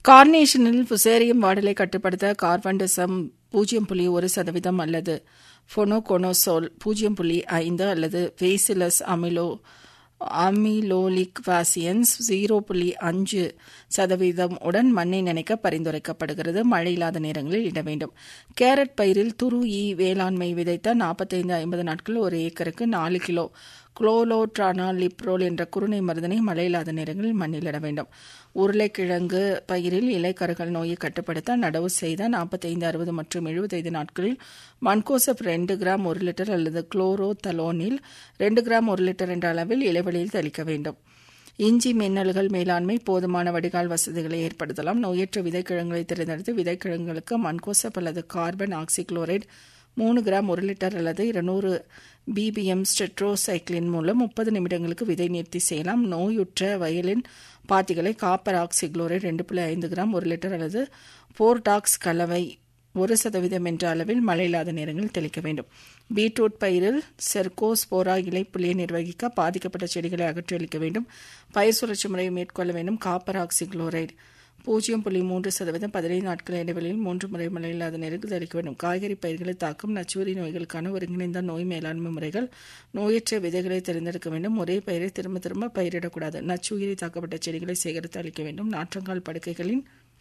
கார்னேஷனில் Fusarium வாடலை கட்டுப்படுத்த கார்பன்டசம் பூஜ்ஜியம் புள்ளி ஒரு சதவீதம் அல்லது ஃபொனோகோனோசோல் பூஜ்ஜியம் புள்ளி ஐந்து அல்லது வேசிலஸ் அமிலோ அமிலோலிக் வாசியன்ஸ் ஜீரோ புள்ளி அஞ்சு சதவீதம் உடன் மண்ணை நினைக்க பரிந்துரைக்கப்படுகிறது மழை இல்லாத நேரங்களில் இட வேண்டும் கேரட் பயிரில் துரு ஈ வேளாண்மை விதைத்த நாற்பத்தைந்து ஐம்பது நாட்கள் ஒரு ஏக்கருக்கு நாலு கிலோ குளோலோட்ரானா லிப்ரோல் என்ற குருணை மருந்தினை மழை இல்லாத நேரங்களில் மண்ணில் இட வேண்டும் உருளைக்கிழங்கு பயிரில் இலைக்கருகள் நோயை கட்டுப்படுத்த நடவு செய்த நாற்பத்தைந்து அறுபது மற்றும் எழுபத்தைந்து நாட்களில் மன்கோசப் ரெண்டு கிராம் ஒரு லிட்டர் அல்லது குளோரோ தலோனில் ரெண்டு கிராம் ஒரு லிட்டர் என்ற அளவில் இலைவெளியில் தெளிக்க வேண்டும் இஞ்சி மின்னல்கள் மேலாண்மை போதுமான வடிகால் வசதிகளை ஏற்படுத்தலாம் நோயற்ற விதைக்கிழங்குகளை தேர்ந்தெடுத்து விதைக்கிழங்குகளுக்கு மன்கோசப் அல்லது கார்பன் ஆக்சிக்ளோரைடு மூணு கிராம் ஒரு லிட்டர் அல்லது இருநூறு பிபிஎம் ஸ்டெட்ரோசைக்ளின் மூலம் முப்பது நிமிடங்களுக்கு விதை நிறுத்தி செய்யலாம் நோயுற்ற வயலின் பாத்திகளை காப்பர் ஆக்சிக்ளோரைடு ரெண்டு புள்ளி ஐந்து கிராம் ஒரு லிட்டர் அல்லது போர்டாக்ஸ் கலவை ஒரு சதவீதம் என்ற அளவில் மழை இல்லாத நேரங்களில் தெளிக்க வேண்டும் பீட்ரூட் பயிரில் செர்கோஸ்போரா இலைப்புள்ளியை நிர்வகிக்க பாதிக்கப்பட்ட செடிகளை அகற்றி அளிக்க வேண்டும் பயிர் சுழற்சி முறையை மேற்கொள்ள வேண்டும் காப்பர் ஆக்சிக்ளோரைடு பூஜ்ஜியம் புள்ளி மூன்று சதவீதம் பதினைந்து நாட்கள் இடைவெளியில் மூன்று முறை மழை இல்லாத நேரத்தில் தெளிக்க வேண்டும் காய்கறி பயிர்களை தாக்கும் நச்சுவரி நோய்களுக்கான ஒருங்கிணைந்த நோய் மேலாண்மை முறைகள் நோயற்ற விதைகளை தேர்ந்தெடுக்க வேண்டும் ஒரே பயிரை திரும்ப திரும்ப பயிரிடக்கூடாது நச்சுயிரி தாக்கப்பட்ட செடிகளை சேகரித்து அளிக்க வேண்டும் நாற்றங்கால் படுக்கைகளின்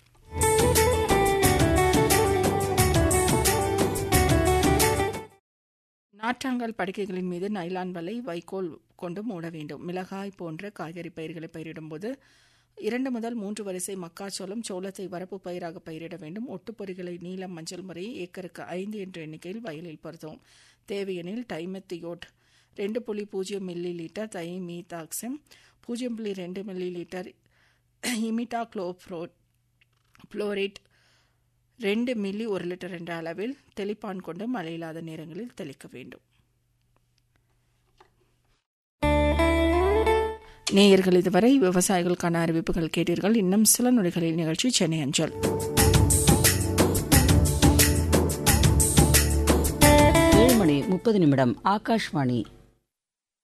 நாற்றாங்கால் படுக்கைகளின் மீது நைலான் வலை வைக்கோல் கொண்டு மூட வேண்டும் மிளகாய் போன்ற காய்கறி பயிர்களை பயிரிடும்போது இரண்டு முதல் மூன்று வரிசை மக்காச்சோளம் சோளத்தை வரப்பு பயிராக பயிரிட வேண்டும் ஒட்டுப்பொறிகளை நீலம் மஞ்சள் முறையை ஏக்கருக்கு ஐந்து என்ற எண்ணிக்கையில் வயலில் பொருத்தவும் தேவையெனில் டைமெத்தியோட் ரெண்டு புள்ளி பூஜ்ஜியம் மில்லி லிட்டர் தை மீதாக்சம் பூஜ்ஜியம் புள்ளி ரெண்டு மில்லி லிட்டர் இமிட்டா குளோப்ரோட் புளோரேட் ரெண்டு மில்லி ஒரு லிட்டர் என்ற அளவில் தெளிப்பான் கொண்டு மழையில்லாத நேரங்களில் தெளிக்க வேண்டும் நேயர்கள் இதுவரை விவசாயிகளுக்கான அறிவிப்புகள் கேட்டீர்கள் இன்னும் சில நொடிகளில் நிகழ்ச்சி சென்னை அஞ்சல் ஏழு மணி முப்பது நிமிடம் ஆகாஷ்வாணி